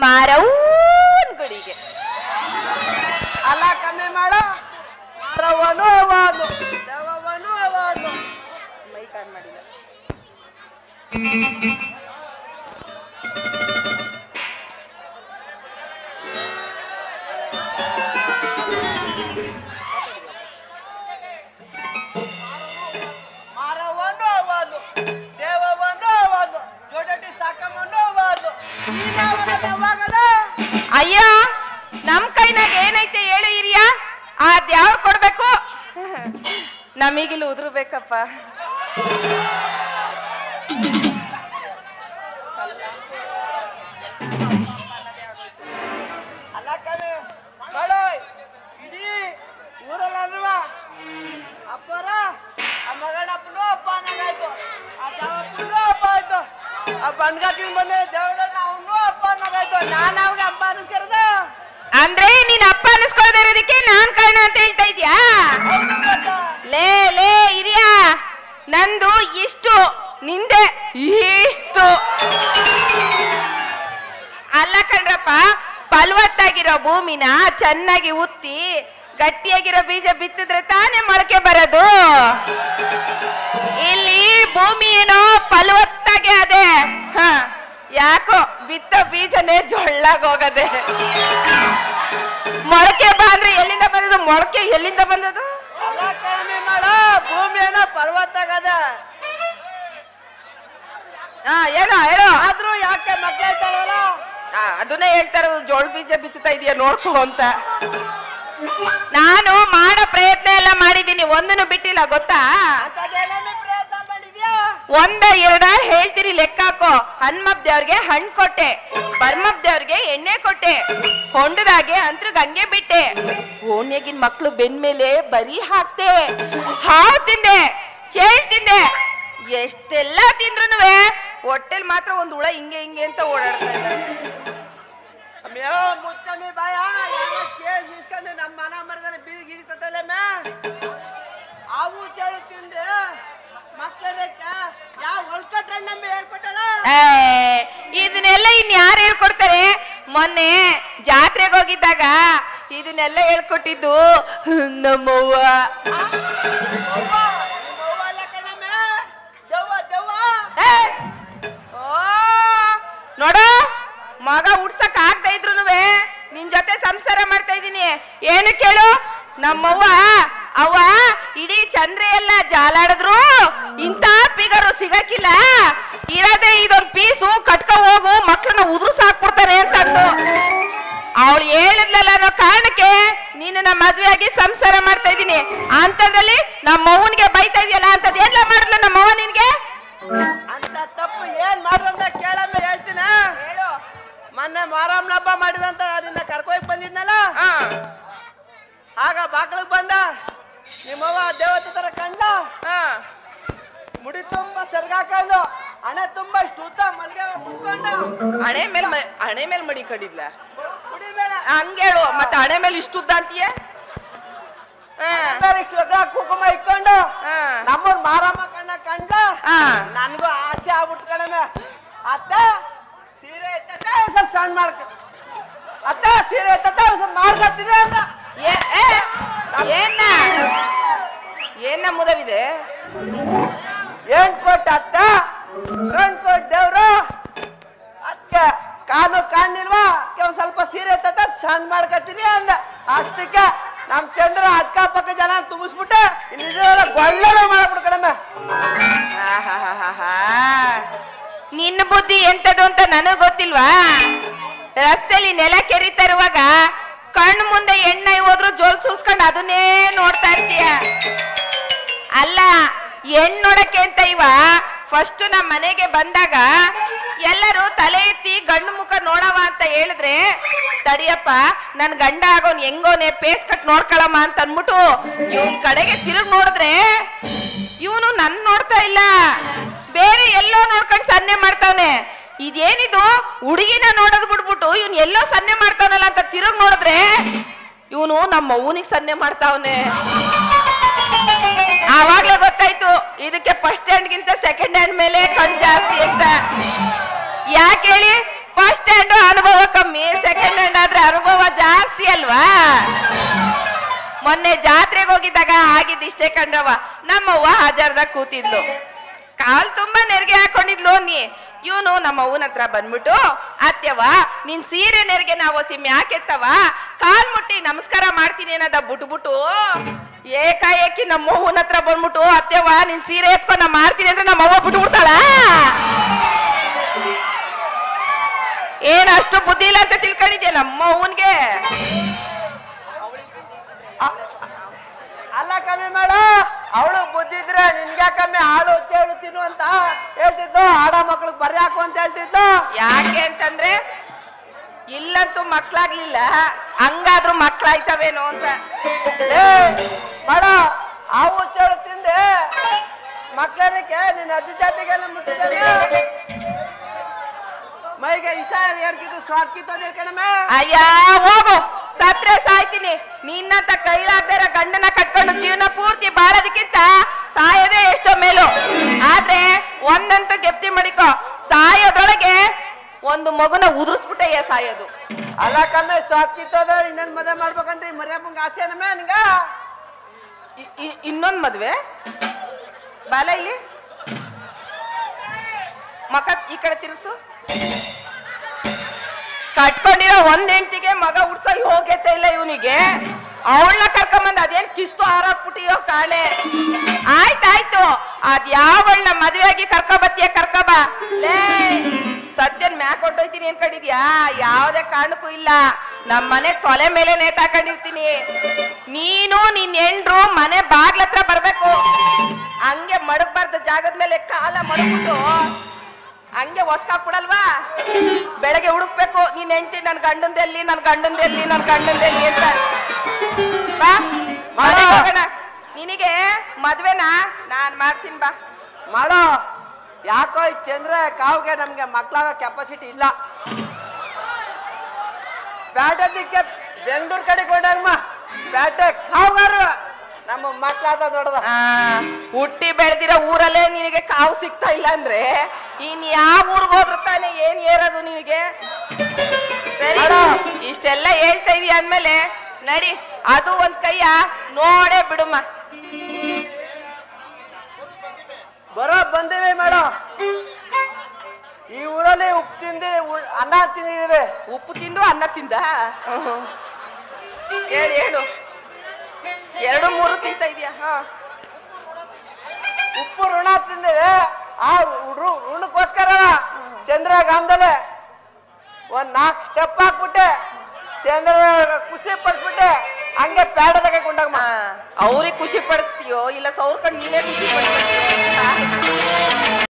ಮಾರವನ್ ಗುಡಿಗೆ ಅಲ್ಲ ಕಮ್ಮಿ ಮಾಡ ಮಾರವನು ಅವಾನು ದೇವವನು ಅವಾನು ಮೈಕ್ ಆನ್ ಮಾಡಿಲ್ಲ ಮಾರವನು ಅವಾನು ದೇವವನು ಅವಾನು ಜೋಡಟಿ ಸಾಕಮ್ಮನು ಅವಾನು ಯಾವಾಗದ ಅಯ್ಯ ನಮ್ ಕೈನಾಗ ಏನೈತೆ ಹೇಳು ಹಿರಿಯ ಆ ದ್ಯಾವ್ರು ಕೊಡ್ಬೇಕು ನಮಗಿಲ್ಲಿ ಉದುರ್ಬೇಕಪ್ಪ ಅಲ್ಲ ಕಮ್ಮಿ ಮಾಡು ಇಡೀ ಊರಲ್ಲಿ ಅಲ್ವಾ ಅಪ್ಪರ ಆ ಮಗನ ಅಪ್ಪನು ಅಪ್ಪ ಅನ್ನಂಗಾಯ್ತು ಆ ದೇವಪ್ಪನು ಅಪ್ಪ ಆಯ್ತು ಆ ಬನ್ಗಟ್ಟಿನ ಬಂದೆ ದೇವರನ್ನ ಅವನು ಅಪ್ಪ ಅನ್ನಂಗಾಯ್ತು ನಾನು ಅವಾಗ ಅಪ್ಪ ಅನ್ನಿಸ್ಕರದ ಅಂದ್ರೆ ನೀನ್ ಅಪ್ಪ ಅನಿಸ್ಕೊಳ್ದೇ ಇರೋದಕ್ಕೆ ನಾನ್ ಕಾರಣ ಅಂತ ಹೇಳ್ತಾ ಇದ್ಯಾ ಲೇ ಲೇ ಹಿರಿಯ ನಂದು ಇಷ್ಟು ನಿಂದೆ ಇಷ್ಟು ಅಲ್ಲ ಕಣ್ರಪ್ಪ ಫಲವತ್ತಾಗಿರೋ ಭೂಮಿನ ಚೆನ್ನಾಗಿ ಉತ್ತಿ ಗಟ್ಟಿಯಾಗಿರೋ ಬೀಜ ಬಿತ್ತಿದ್ರೆ ತಾನೇ ಮೊಳಕೆ ಬರೋದು ಇಲ್ಲಿ ಭೂಮಿ ಏನೋ ಫಲವತ್ತಾಗೆ ಅದೇ ಹ ಯಾಕೋ ಬಿತ್ತ ಬೀಜನೇ ಜೊಳ್ಳಾಗ್ ಹೋಗದೆ ಮೊಳಕೆ ಬಾ ಅಂದ್ರೆ ಎಲ್ಲಿಂದ ಬಂದದು ಮೊಳಕೆ ಎಲ್ಲಿಂದ ಬಂದದು ಅಲ್ಲ ಕಡಿಮೆ ಮಾಡ ಭೂಮಿ ಏನೋ ಪರ್ವತ್ತಾಗದ ಹಾ ಹೇಳೋ ಹೇಳೋ ಆದ್ರೂ ಯಾಕೆ ಮಕ್ಕಳಾಯ್ತಾರಲ್ಲ ಆ, ಅದನ್ನೇ ಹೇಳ್ತಾ ಇರೋದು ಜೋಳ ಬೀಜ ಬಿತ್ತುತ್ತಾ ಇದೆಯಾ ನೋಡ್ಕೋ ಅಂತ ನಾನು ಮಾಡೋ ಪ್ರಯತ್ನ ಎಲ್ಲ ಮಾಡಿದ್ದೀನಿ ಒಂದನ್ನು ಬಿಟ್ಟಿಲ್ಲ ಗೊತ್ತಾ ಅಂತದೇನೇನು ಪ್ರಯತ್ನ ಮಾಡಿದ್ಯಾ ಒಂದ ಎರಡ ಹೇಳ್ತೀರಿ ಲೆಕ್ಕ ಹಾಕೋ ಹನ್ಮಪ್ ದೇವ್ರಿಗೆ ಹಣ್ಣು ಕೊಟ್ಟೆ ಬರ್ಮಪ್ ದೇವ್ರಿಗೆ ಎಣ್ಣೆ ಕೊಟ್ಟೆ ಹೊಂಡದಾಗೆ ಅಂತ್ರ ಗಂಗೆ ಬಿಟ್ಟೆ ಓಣ್ಯಾಗಿನ್ ಮಕ್ಳು ಬೆನ್ಮೇಲೆ ಬರಿ ಹಾಕ್ತೆ ಹಾವು ತಿಂದೆ ಚೇಳ್ ತಿಂದೆ ಎಷ್ಟೆಲ್ಲ ತಿಂದ್ರು ಹೊಟ್ಟೆಲ್ ಮಾತ್ರ ಒಂದ್ ಹುಳ ಹಿಂಗೆ ಹಿಂಗೆ ಅಂತ ಓಡಾಡ್ತಾ ಇದ್ದಾರೆ ಅಮ್ಯೋ ಮುಚ್ಚಮ್ಮಿ ಬಾಯ ಯಾರೋ ಕೇಳಿ ಇಸ್ಕೊಂಡು ನಮ್ಮ ಮನ ಮರದಲ್ಲಿ ಬೀದಿಗೆ ಇರ್ತದಲ್ಲ ಮೇ ಅವು ಚೇಳು ತಿಂದೆ ಮಕ್ಕಳಕ್ಕ ಯಾವ ಹೊಲ್ಕಟ್ರೆ ನಮ್ಮಿ ಹೇಳ್ಕೊಟ್ಟಳ ಏ, ಇದನ್ನೆಲ್ಲ ಇನ್ ಯಾರು ಹೇಳ್ಕೊಡ್ತಾರೆ ಮೊನ್ನೆ ಜಾತ್ರೆಗೆ ಹೋಗಿದ್ದಾಗ ಇದನ್ನೆಲ್ಲ ಹೇಳ್ಕೊಟ್ಟಿದ್ದು ನಮ್ಮವ್ವ ದೆವ್ವ ದೆವ್ವ ಏ, ಓ, ನೋಡು ಮಗ ಉಡ್ಸಕ್ ಆಗ್ತಾ ಇದ್ರು ನಿನ್ ಜೊತೆ ಸಂಸಾರ ಮಾಡ್ತಾ ಇದೀನಿ ಏನು ಕೇಳು ನಮ್ಮವ್ವ ಅವ್ವ ಇಡೀ ಚಂದ್ರ ಎಲ್ಲ ಜಾಲಾಡಿದ್ರು ಇಂಥ ಪಿಗರು ಸಿಗಕ್ಕಿಲ್ಲ ಇರೋದೇ ಇದೊಂದ್ ಪೀಸು ಕಟ್ಕೊ ಹೋಗು ಮಕ್ಳನ್ನ ಉದುರು ಸಾಕ್ಬಿಡ್ತಾರೆ ಅಂತಂದು ಅವಳು ಹೇಳಿದ್ಲಲ್ಲ ಅನ್ನೋ ಕಾರಣಕ್ಕೆ ನೀನು ನಮ್ಮ ಮದ್ವೆ ಆಗಿ ಸಂಸಾರ ಮಾಡ್ತಾ ಇದ್ದೀನಿ ಅಂತದ್ರಲ್ಲಿ ನಮ್ಮ ಅವ್ವನ್ಗೆ ಬೈತಾ ಇದೆಯಲ್ಲ ಅಂತದ್ ಎಲ್ಲ ಮಾಡಿದ್ಲ ನಮ್ಮ ಅವ್ವ ನಿನ್ಗೆ ಅಂತ ತಪ್ಪು ಏನ್ ಮಾಡ್ದಂತ ಕೇಳಮ್ಮ ಹೇಳ್ತೀನ ಹೇಳು ಮೊನ್ನೆ ಮಾರಮ್ಮನ ಹಬ್ಬ ಮಾಡಿದಂತ ನಿನ್ನ ಕರ್ಕೋಯ್ ಬಂದಿದ್ನಲ್ಲ ಹಾ ಆಗ ಬಾಗಿಲಿಗೆ ಬಂದ ನಿಮ್ಮವ್ವ ದೇವತೆ ತರ ಕಂಡ ಹಾ ಮುಡಿ ತುಂಬಾ ಸೆರ್ಗಾಕೊಂಡು ಹಣೆ ತುಂಬಾ ಇಷ್ಟು ಉದ್ದ ಮಲ್ಗೆ ಮುಟ್ಕೊಂಡು ಹಣೆ ಮೇಲ್ ಮ- ಹಣೆ ಮೇಲ್ ಮಡಿ ಕಡಿದ್ಲ ಮುಡಿ ಮೇಲೆ ಹಂಗೇಳು ಮತ್ತೆ ಹಣೆ ಮೇಲೆ ಇಷ್ಟುದ್ದ ಅಂತೀಯ ಹಾ ಬೇರೆ ಇಷ್ಟು ಉದ್ದ ಕುಂಕುಮ ಇಟ್ಕೊಂಡು ಹಾ ನಮ್ಮೂರ್ ಮಾರಮ್ಮ ಕಣ್ಣ ಕಂಡ ಹಾ ನನ್ಗೂ ಆಸೆ ಆಗ್ಬಿಟ್ಟು ಕಣಮೆ ಅತ್ತ ಸೀರೆ ಎತ್ತತ್ತೆ ಸ್ವಲ್ಪ ಸಣ್ಣ ಮಾಡ್ಕ ಅತ್ತ ಸೀರೆ ಎತ್ತತ್ತೆ ಸ್ವಲ್ಪ ಮಾಡ್ಕೊತೀನಿ ಅಂತ ಏ- ಏ, ಏನ್ನ ಏನ ಮುದವಿದೆ ಏನ್ ಕೊಟ್ಟ ಅತ್ತ ಕಣ್ ಕೊಟ್ಟ ದೇವ್ರು ಅದಕ್ಕೆ ಕಾಲು ಕಾಣಿಲ್ವಾ ಅದಕ್ಕೆ ಒಂದ್ ಸ್ವಲ್ಪ ಸೀರೆ ಎತ್ತತ್ತೆ ಸಣ್ಣ ಮಾಡ್ಕೊತೀನಿ ಅಂದ ಅಷ್ಟಕ್ಕೆ ನಮ್ ಚಂದ್ರ ಅಕ್ಕಪಕ್ಕ ಜನ ತುಂಬಿಸ್ಬಿಟ್ಟೆ ಇಲ್ಲಿ ಗೊಳ್ಳೆ ಮಾಡ್ಬಿಡು ಕಣಮೆ ಆಹಾಹಾಹಾಹಾ. ನಿನ್ನ ಬುದ್ಧಿ ಎಂತದು ಅಂತ ನನಗ್ ಗೊತ್ತಿಲ್ವಾ ರಸ್ತೆಲಿ ನೆಲ ಕೆರಿತಾ ಇರುವಾಗ ಕಣ್ಣು ಮುಂದೆ ಎಣ್ಣೆ ಹೋದ್ರು ಜೋಲ್ ಸುರ್ಸ್ಕೊಂಡು ಅದನ್ನೇ ನೋಡ್ತಾ ಇರ್ತೀಯ ಅಲ್ಲ ಹೆಣ್ ನೋಡಕ್ಕೆ ಅಂತ ಇವ ಫಸ್ಟ್ ನಮ್ಮ ಮನೆಗೆ ಬಂದಾಗ ಎಲ್ಲರೂ ತಲೆ ಎತ್ತಿ ಗಂಡು ಮುಖ ನೋಡವ ಅಂತ ಹೇಳಿದ್ರೆ ತಡಿಯಪ್ಪ ನನ್ ಗಂಡ ಆಗೋನ್ ಹೆಂಗೋನೆ ಪೇಸ್ ಕಟ್ ನೋಡ್ಕೊಳಮ್ಮ ಅಂತ ಅನ್ಬಿಟ್ಟು ಇವನ್ ಕಡೆಗೆ ತಿರುಗ್ ನೋಡಿದ್ರೆ ಇವನು ನನ್ ನೋಡ್ತಾ ಇಲ್ಲ ಬೇರೆ ಎಲ್ಲೋ ನೋಡ್ಕೊಂಡು ಸನ್ನೆ ಮಾಡ್ತಾವನೆ ಇದೇನಿದು ಹುಡುಗಿನ ನೋಡೋದ್ ಬಿಟ್ಬಿಟ್ಟು ಇವ್ನ್ ಎಲ್ಲೋ ಸನ್ನೆ ಮಾಡ್ತಾವನಲ್ಲ ಅಂತ ತಿರುಗ್ ನೋಡಿದ್ರೆ ಇವನು ನಮ್ಮ ಅವ್ವನಿಗೆ ಸನ್ನೆ ಮಾಡ್ತಾವನೆ ಆವಾಗ್ಲೇ ಗೊತ್ತಾಯ್ತು ಇದಕ್ಕೆ ಫಸ್ಟ್ ಹ್ಯಾಂಡ್ ಗಿಂತ ಸೆಕೆಂಡ್ ಹ್ಯಾಂಡ್ ಮೇಲೆ ಕಣ್ ಜಾಸ್ತಿ ಅಂತ ಯಾಕೆ ಹೇಳಿ ಫಸ್ಟ್ ಹ್ಯಾಂಡ್ ಅನುಭವ ಕಮ್ಮಿ ಸೆಕೆಂಡ್ ಹ್ಯಾಂಡ್ ಆದ್ರೆ ಅನುಭವ ಜಾಸ್ತಿ ಅಲ್ವಾ ಮೊನ್ನೆ ಜಾತ್ರೆಗೆ ಹೋಗಿದ್ದಾಗ ಆಗಿದ್ ಇಷ್ಟೇ ಕಂಡ್ರವ ನಮ್ಮವ್ವ ಹಾಜರ್ದಾಗ ಕೂತಿದ್ಲು ಕಾಲ್ ತುಂಬಾ ನೆರಿಗೆ ಹಾಕೊಂಡಿದ್ಲು ನೀ ಇವನು ನಮ್ಮ ಅವ್ವನ ಹತ್ರ ಬಂದ್ಬಿಟ್ಟು ಅತ್ಯವ ನಿನ್ ಸೀರೆ ನೆರಿಗೆ ನಾವು ಸಿಮ್ಮೆ ಯಾಕೆತ್ತವ ಕಾಲ್ ಮುಟ್ಟಿ ನಮಸ್ಕಾರ ಮಾಡ್ತೀನಿ ಅನ್ನೋದ ಬಿಟ್ಬಿಟ್ಟು ಏಕಾಏಕಿ ನಮ್ಮ ಅವ್ವನ ಹತ್ರ ಬಂದ್ಬಿಟ್ಟು ಅತ್ಯವ ನಿನ್ ಸೀರೆ ಎತ್ಕೊಂಡ್ ನಾ ಮಾಡ್ತೀನಿ ಅಂದ್ರೆ ನಮ್ಮ ಅವ್ವ ಬಿಟ್ಟು ಬಿಡ್ತಾಳ ಏನ್ ಅಷ್ಟು ಬುದ್ಧಿ ಇಲ್ಲ ಅಂತ ತಿಳ್ಕೊಂಡಿದ್ಯಾ ನಮ್ಮ ಅವ್ವನ್ಗೆ ಅಲ್ಲ ಕಮ್ಮಿ ಮಾಡ ಅವಳು ಬುದ್ಧಿದ್ರೆ ನಿನ್ಗೆ ಕಮ್ಮಿ ಹಾಲು ಹೊಚ್ಚೆ ಹೇಳು ತಿನ್ನು ಅಂತ ಹೇಳ್ತಿದ್ದು ಆಡ ಮಕ್ಳಿಗೆ ಬರಿ ಹಾಕು ಅಂತ ಹೇಳ್ತಿದ್ದು ಯಾಕೆ ಅಂತಂದ್ರೆ ಇಲ್ಲಂತೂ ಮಕ್ಳಾಗ್ಲಿಲ್ಲ ಹಂಗಾದ್ರೂ ಮಕ್ಳಾಯ್ತವೇನೋ ಅಂತ ಏ ಮಾಡ ಹಾವು ಹೊಚ್ಚೆ ಹೇಳು ತಿಂದೆ ಮಕ್ಕಳಕ್ಕೆ ನಿನ್ನ ಅಜ್ಜಿ ಜಾತಿಗೆಲ್ಲ ಮುಟ್ಟಿದ್ದೇನೆ ಮೈಗೆ ಇಸ ಏರ್ಕಿದ್ದು ಸ್ವಾದ್ ಕಿತ್ತೋದೆ ಕಣಮೆ ಅಯ್ಯ ಹೋಗು ಸತ್ರೆ ಸಾಯ್ತೀನಿ ನಿನ್ನಂತ ಕೈಲಾಗ್ದೇ ಇರೋ ಗಂಡನ ಕಟ್ಕೊಂಡು ಜೀವನ ಪೂರ್ತಿ ಬಾಳೋದಕ್ಕಿಂತ ಸಾಯೋದೇ ಎಷ್ಟೋ ಮೇಲು ಆದ್ರೆ ಒಂದಂತೂ ಗೆಪ್ತಿ ಮಾಡಿಕೋ ಸಾಯೋದ್ರೊಳಗೆ ಒಂದು ಮಗುನ ಉದುರಿಸ್ಬಿಟ್ಟೆಯ ಸಾಯೋದು ಅಲ್ಲ ಕಮ್ಮೆ ಸ್ವಾದ್ ಕಿತ್ತೋದ ಇನ್ನೊಂದ್ ಮದುವೆ ಮಾಡ್ಬೇಕಂತ ಈ ಮರ್ಯಪ್ಪಂಗ ಆಸೆ ನಮ್ಮೆ ನಿಂಗ ಇ- ಇ- ಇನ್ನೊಂದ್ ಮದ್ವೆ ಬಾಲ ಇಲ್ಲಿ ಮಕ ಈ ಕಡೆ ತಿರ್ಗ್ಸು ಕಟ್ಕೊಂಡಿರೋ ಒಂದ್ ಹೆಂಡತಿಗೆ ಮಗ ಉಡ್ಸೋ ಯೋಗ್ಯತೆ ಇಲ್ಲ ಇವನಿಗೆ ಅವಳನ್ನ ಕರ್ಕೊಂಬಂದ್ ಅದೇನ್ ಕಿಸ್ತು ಹಾರಾಕ್ಬಿಟ್ಟಿಯೋ ಕಾಳೆ ಆಯ್ತಾಯ್ತು ಅದ್ ಯಾವಳನ್ನ ಮದ್ವೆಯಾಗಿ ಕರ್ಕೊಬತ್ತೀಯ ಕರ್ಕೊಬ ಲೇ ಸದ್ಯನ್ ಮ್ಯಾಕ್ ಹೊಟ್ಟೋಯ್ತೀನಿ ಅನ್ಕೊಂಡಿದ್ಯಾ ಯಾವ್ದೇ ಕಾರಣಕ್ಕೂ ಇಲ್ಲ ನಮ್ ಮನೆ ತೊಲೆ ಮೇಲೆ ನೇತಾಕೊಂಡಿರ್ತೀನಿ ನೀನು ನಿನ್ ಹೆಂಡ್ರು ಮನೆ ಬಾಗ್ಲತ್ರ ಬರ್ಬೇಕು ಹಂಗೆ ಮಡಗ್ಬಾರ್ದ ಜಾಗದ ಮೇಲೆ ಕಾಲ ಮಡಗ್ಬಿಟ್ಟು ಹಂಗೆ ಹೊಸ್ಕಾಕ್ಬಿಡಲ್ವಾ ಬೆಳಗ್ಗೆ ಹುಡುಕ್ಬೇಕು ನೀನ್ ಹೆಂಡ್ತಿ ನನ್ ಗಂಡಂದೆಲ್ಲಿ ನನ್ ಗಂಡಂದೆಲ್ಲಿ ನನ್ ಗಂಡಂದೆಲ್ಲಿ ಅಂತ ಬಾ ಮನೆಗ್ ಹೋಗೋಣ ನಿನಗೆ ಮದ್ವೆನಾ ನಾನ್ ಮಾಡ್ತೀನಿ ಬಾ ಮಾಡೋ ಯಾಕೋ ಈ ಚಂದ್ರ ಕಾವ್ಗೆ ನಮ್ಗೆ ಮಕ್ಳಾಗೋ ಕೆಪಾಸಿಟಿ ಇಲ್ಲ ಪ್ಯಾಟದಿಕ್ಕೆ ಬೆಂಗಳೂರು ಕಡೆ ಕೊಂಡಮ್ಮ ಪ್ಯಾಟೆ ಕಾವ್ಗಾರು ನಮ್ಮ ಮಕ್ಳಾದ ದೊಡ್ಡದ ಆ, ಹುಟ್ಟಿ ಬೆಳೆದಿರೋ ಊರಲ್ಲೇ ನಿನಗೆ ಕಾವು ಸಿಗ್ತಾ ಇಲ್ಲ ಅಂದ್ರೆ ಇನ್ ಯಾವ ಊರ್ಗ್ ಹೋದ್ರು ತಾನೆ ಏನ್ ಏರೋದು ನಿನಗೆ ಸರಿ ಅಣ್ಣ. ಇಷ್ಟೆಲ್ಲ ಹೇಳ್ತಾ ಇದೀಯ ಅಂದ್ಮೇಲೆ ನಡಿ ಅದು ಒಂದ್ ಕೈಯ ನೋಡೇ ಬಿಡುಮ್ಮ ಬರೋ ಬಂದಿವಿ ಮೇಡೋ ಈ ಊರಲ್ಲಿ ಉಪ್ಪು ತಿಂದು ಉಳ್- ಅನ್ನ ತಿಂದಿದ್ದೀವಿ ಉಪ್ಪು ತಿಂದು ಅನ್ನ ತಿಂದ ಹ್ಮ್. ಹೇಳು ಹೇಳು ಎರಡು ಮೂರು ತಿಂತ ಇದೆಯಾ ಹಾ ಉಪ್ಪು ಋಣ ತಿಂದಿವಿ ಆ ಋ- ಋಣಕ್ಕೋಸ್ಕರ ಚಂದ್ರ ಗಾಮದಲ್ಲೇ ಒಂದ್ ನಾಲ್ಕು ಸ್ಟೆಪ್ ಹಾಕ್ಬಿಟ್ಟೆ ಚಂದ್ರ ಖುಷಿ ಪಡಿಸ್ಬಿಟ್ಟೆ ಹಂಗೆ ಪ್ಯಾಡದಾಗ ಕೊಂಡಾಗ ಅವ್ರಿಗೆ ಖುಷಿ ಪಡಿಸ್ತೀಯೋ ಇಲ್ಲ ಸೌರ್ಕೊಂಡು ನೀನೇ ಖುಷಿ ಪಡಿಸ್ತೀಯೋ